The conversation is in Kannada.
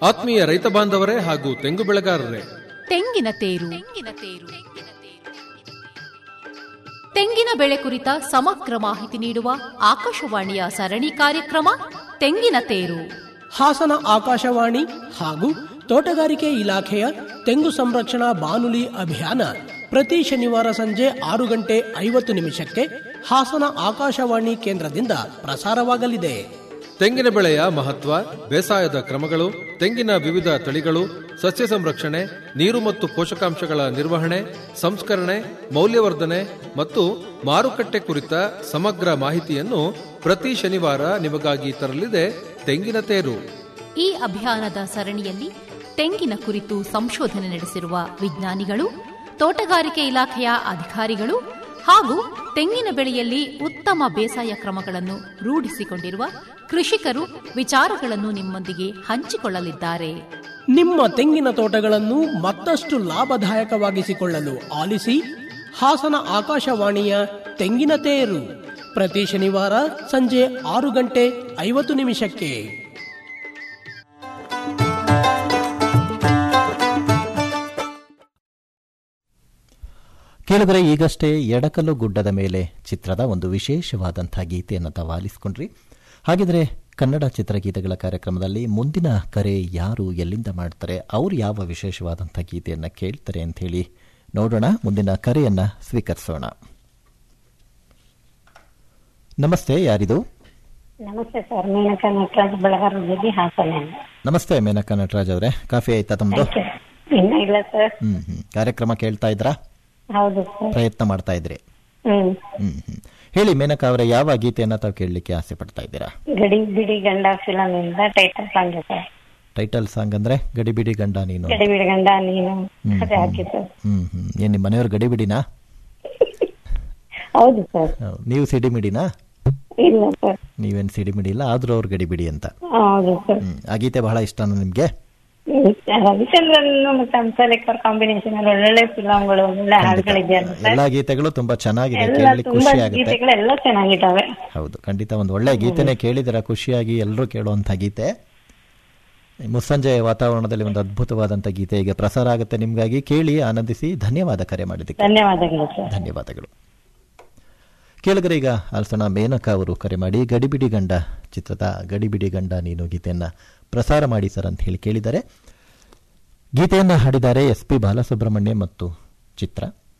ಆತ್ಮೀಯ ರೈತ ಬಾಂಧವರೇ ಹಾಗೂ ತೆಂಗು ಬೆಳೆಗಾರರೇ ತೆಂಗಿನ ತೇರು ತೆಂಗಿನ ತೇರು ತೆಂಗಿನ ಬೆಳೆ ಕುರಿತ ಸಮಗ್ರ ಮಾಹಿತಿ ನೀಡುವ ಆಕಾಶವಾಣಿಯ ಸರಣಿ ಕಾರ್ಯಕ್ರಮ ತೆಂಗಿನ ತೇರು ಹಾಸನ ಆಕಾಶವಾಣಿ ಹಾಗೂ ತೋಟಗಾರಿಕೆ ಇಲಾಖೆಯ ತೆಂಗು ಸಂರಕ್ಷಣಾ ಬಾನುಲಿ ಅಭಿಯಾನ ಪ್ರತಿ ಶನಿವಾರ ಸಂಜೆ ಆರು ಗಂಟೆ ಐವತ್ತು ನಿಮಿಷಕ್ಕೆ ಹಾಸನ ಆಕಾಶವಾಣಿ ಕೇಂದ್ರದಿಂದ ಪ್ರಸಾರವಾಗಲಿದೆ ತೆಂಗಿನ ಬೆಳೆಯ ಮಹತ್ವ ಬೇಸಾಯದ ಕ್ರಮಗಳು ತೆಂಗಿನ ವಿವಿಧ ತಳಿಗಳು ಸಸ್ಯ ಸಂರಕ್ಷಣೆ ನೀರು ಮತ್ತು ಪೋಷಕಾಂಶಗಳ ನಿರ್ವಹಣೆ ಸಂಸ್ಕರಣೆ ಮೌಲ್ಯವರ್ಧನೆ ಮತ್ತು ಮಾರುಕಟ್ಟೆ ಕುರಿತ ಸಮಗ್ರ ಮಾಹಿತಿಯನ್ನು ಪ್ರತಿ ಶನಿವಾರ ನಿಮಗಾಗಿ ತರಲಿದೆ ತೆಂಗಿನ ತೇರು ಈ ಅಭಿಯಾನದ ಸರಣಿಯಲ್ಲಿ ತೆಂಗಿನ ಕುರಿತು ಸಂಶೋಧನೆ ನಡೆಸಿರುವ ವಿಜ್ಞಾನಿಗಳು ತೋಟಗಾರಿಕೆ ಇಲಾಖೆಯ ಅಧಿಕಾರಿಗಳು ಹಾಗೂ ತೆಂಗಿನ ಬೆಳೆಯಲ್ಲಿ ಉತ್ತಮ ಬೇಸಾಯ ಕ್ರಮಗಳನ್ನು ರೂಢಿಸಿಕೊಂಡಿರುವ ಕೃಷಿಕರು ವಿಚಾರಗಳನ್ನು ನಿಮ್ಮೊಂದಿಗೆ ಹಂಚಿಕೊಳ್ಳಲಿದ್ದಾರೆ ನಿಮ್ಮ ತೆಂಗಿನ ತೋಟಗಳನ್ನು ಮತ್ತಷ್ಟು ಲಾಭದಾಯಕವಾಗಿಸಿಕೊಳ್ಳಲು ಆಲಿಸಿ ಹಾಸನ ಆಕಾಶವಾಣಿಯ ತೆಂಗಿನ ತೇರು ಪ್ರತಿ ಶನಿವಾರ ಸಂಜೆ ಆರು ಗಂಟೆ ಐವತ್ತು ನಿಮಿಷಕ್ಕೆ ಕೇಳಿದರೆ ಈಗಷ್ಟೇ ಎಡಕಲ್ಲು ಗುಡ್ಡದ ಮೇಲೆ ಚಿತ್ರದ ಒಂದು ವಿಶೇಷವಾದಂಥ ಗೀತೆಯನ್ನು ತಾವು ಆಲಿಸಿಕೊಂಡ್ರಿ ಹಾಗಿದ್ರೆ ಕನ್ನಡ ಚಿತ್ರಗೀತೆಗಳ ಕಾರ್ಯಕ್ರಮದಲ್ಲಿ ಮುಂದಿನ ಕರೆ ಯಾರು ಎಲ್ಲಿಂದ ಮಾಡ್ತಾರೆ ಅವ್ರು ಯಾವ ವಿಶೇಷವಾದಂಥ ಗೀತೆಯನ್ನು ಕೇಳ್ತಾರೆ ಅಂತ ಹೇಳಿ ನೋಡೋಣ ಮುಂದಿನ ಕರೆಯನ್ನ ಸ್ವೀಕರಿಸೋಣ ನಮಸ್ತೆ ಯಾರಿದು ನಮಸ್ತೆ ಸರ್ ಮೇನಕಾ ನಟರಾಜ್ ಬೆಳಗಾರ ಜೊತೆ ಹಾಸನ ನಮಸ್ತೆ ಮೇನಕಾ ನಟರಾಜ್ ಅವರೇ ಕಾಫಿ ಆಯ್ತಾ ತಮ್ಮದು ಇನ್ನ ಇಲ್ಲ ಸರ್ ಹ್ಮ್ ಹ್ಮ್ ಕಾರ್ಯಕ್ರಮ ಕೇಳ್ತಾ ಇದ್ರಾ ಹೌದು ಸರ್ ಪ್ರಯತ್ನ ಮಾಡ್ತಾ ಇದ್ರಿ ಹ್ಮ್ ಹ್ಮ್ ಹ್ಮ್ ಹೇಳಿ ಮೇನಕಾ ಅವರೇ ಯಾವ ಗೀತೆಯನ್ನ ತಾವು ಕೇಳಲಿಕ್ಕೆ ಆಸೆ ಪಡ್ತಾ ಇದ್ದೀರಾ ಗಡಿ ಬಿಡಿ ಗಂಡ ಫಿಲಂ ಇಂದ title song sir title song ಅಂದ್ರೆ ಗಡಿಬಿಡಿ ಗಂಡ ನೀನು ಗಡಿ ಬಿಡಿ ಗಂಡ ನೀನು ಹ್ಮ್, ಅದೇ ಹಾಕಿ ಸರ್ ಹ್ಮ್ ಹ್ಮ್ ಏನ್ ನಿಮ್ಮ ಮನೆಯವ್ರ ಗಡಿಬಿಡಿನಾ ಹೌದು ಸರ್ ಹೌದು. ನೀವು ಸಿಡಿಮಿಡಿನಾ ಇಲ್ಲ ಸರ್ ನೀವೇನ್ ಸಿಡಿಮಿಡಿ ಇಲ್ಲ ಆದ್ರೂ ಅವ್ರ ಗಡಿಬಿಡಿ ಅಂತ ಹೌದು ಸರ್ ಹ್ಮ್ ಆ ಗೀತೆ ಬಹಳ ಇಷ್ಟನಾ ನಿಮ್ಗೆ ರವಿಚಂದ್ರನ್ ಮತ್ತೆ ಹಂಸಲೇಖ್ ಅವ್ರ ಕಾಂಬಿನೇಷನ್ ಅಲ್ಲಿ ಒಳ್ಳೊಳ್ಳೆ ಫಿಲಂಗಳು ಒಳ್ಳೆ ಹಾಡುಗಳಿದೆಯಲ್ಲ ಸರ್ ಎಲ್ಲಾ ಗೀತೆಗಳು ತುಂಬಾ ಚೆನ್ನಾಗಿದೆ ಎಲ್ಲ ಕೇಳಲಿಕ್ಕೆ ತುಂಬಾ ಖುಷಿ ಆಗುತ್ತೆ ಗೀತೆಗಳೆಲ್ಲ ಚೆನ್ನಾಗಿದ್ದಾವೆ ಹೌದು ಖಂಡಿತ ಒಂದು ಒಳ್ಳೆ ಗೀತೆನೆ ಕೇಳಿದಿರ ಖುಷಿಯಾಗಿ ಎಲ್ಲರೂ ಕೇಳುವಂತ ಗೀತೆ ಈ ಮುಸ್ಸಂಜೆ ವಾತಾವರಣದಲ್ಲಿ ಒಂದು ಅದ್ಭುತವಾದಂತ ಗೀತೆ ಈಗ ಪ್ರಸಾರ ಆಗುತ್ತೆ ನಿಮ್ಗಾಗಿ ಕೇಳಿ ಆನಂದಿಸಿ ಧನ್ಯವಾದ ಕರೆ ಮಾಡಿದ್ದಕ್ಕೆ ಧನ್ಯವಾದಗಳು ಸರ್ ಧನ್ಯವಾದಗಳು ಕೇಳಿದರೆ ಈಗ ಅಲ್ಸಣ ಮೇನಕಾ ಅವರು ಕರೆ ಮಾಡಿ ಗಡಿಬಿಡಿ ಗಂಡ ಚಿತ್ರದ ಗಡಿಬಿಡಿ ಗಂಡ ನೀನು ಗೀತೆಯನ್ನ ಪ್ರಸಾರ ಮಾಡಿ ಸರ್ ಅಂತ ಹೇಳಿ ಕೇಳಿದ್ದಾರೆ ಗೀತೆಯನ್ನ ಹಾಡಿದ್ದಾರೆ ಎಸ್ ಪಿ ಬಾಲಸುಬ್ರಹ್ಮಣ್ಯ ಮತ್ತು ಚಿತ್ರ